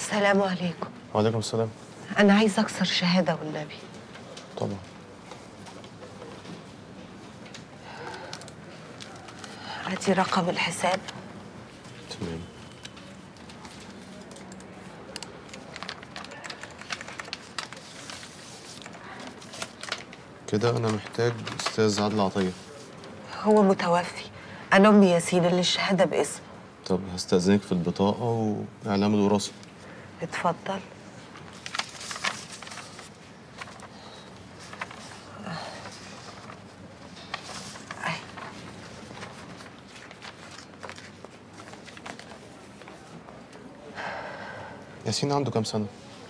السلام عليكم وعليكم السلام أنا عايزة أكسر شهادة والنبي طبعا هاتي رقم الحساب تمام كده انا محتاج استاذ عادل عطيه هو متوفي أنا أمي ياسين اللي الشهادة باسمه طب هستأذنك في البطاقة وإعلام الوراثة اتفضل أي. ياسين عنده كام سنة؟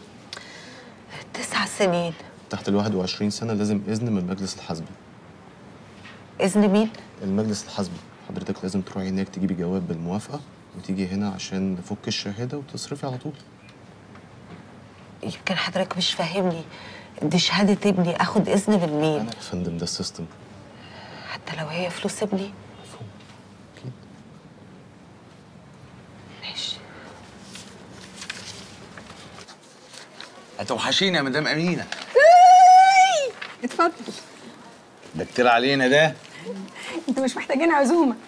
تسع سنين تحت ال 21 سنة لازم إذن من المجلس الحزبي إذن مين؟ المجلس الحزبي حضرتك لازم تروحي هناك تجيبي جواب بالموافقة وتيجي هنا عشان نفك الشهادة وتصرفي على طول يمكن حضرتك مش فاهمني دي شهادة ابني أخد إذن من مين؟ أنا يا فندم ده السيستم حتى لو هي فلوس ابني مفهوم أكيد ماشي هتوحشينا يا مدام امينه اتفضل ده كتير علينا ده انتوا مش محتاجين عزومه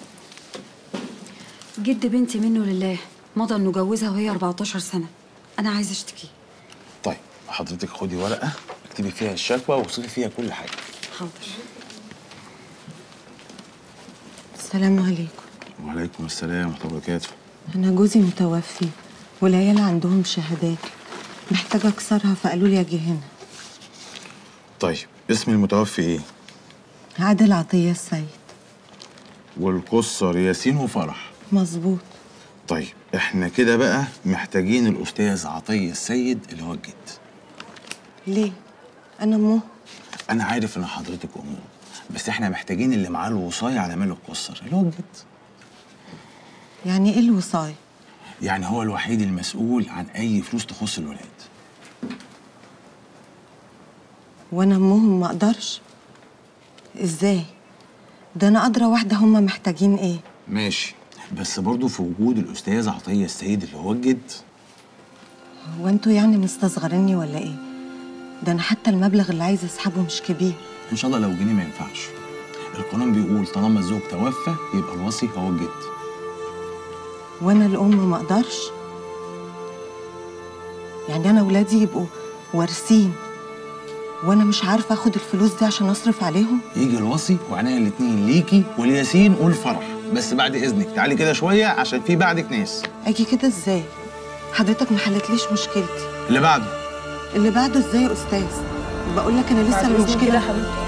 جد بنتي منه لله مضى انه جوزها وهي 14 سنه انا عايزه اشتكي طيب حضرتك خدي ورقه اكتبي فيها الشكوى واوصفي فيها كل حاجه حاضر السلام عليكم وعليكم السلام ورحمه الله وبركاته أنا جوزي متوفي والعيال عندهم شهادات محتاجة أكسرها فقالوا لي أجي هنا طيب اسم المتوفي ايه عادل عطية السيد والقصر ياسين وفرح مظبوط طيب احنا كده بقى محتاجين الاستاذ عطيه السيد اللي هو الجد ليه؟ أنا أمه انا عارف ان حضرتك امه بس احنا محتاجين اللي معاه الوصايه على مال القصر اللي هو الجد يعني إيه الوصاية؟ يعني هو الوحيد المسؤول عن اي فلوس تخص الولاد وأنا أمهم ما أقدرش إزاي؟ ده أنا أدرى واحدة هما محتاجين إيه؟ ماشي بس برضه في وجود الاستاذ عطيه السيد اللي هو الجد هو أنتوا يعني مستصغريني ولا إيه؟ ده أنا حتى المبلغ اللي عايزة أسحبه مش كبير ان شاء الله لو جنيه ما ينفعش القانون بيقول طالما الزوج توفى يبقى الوصي هو الجد وأنا الأم ما أقدرش يعني أنا ولادي يبقوا وارثين وأنا مش عارفة آخد الفلوس دي عشان أصرف عليهم يجي الوصي وعناية الاتنين ليكي ولياسين والفرح بس بعد اذنك تعالي كده شويه عشان في بعدك ناس أجي كده إزاي؟ حضرتك ما حلتليش مشكلتي اللي بعده اللي بعده إزاي يا أستاذ؟ بقول لك أنا لسه المشكلة حبيبتي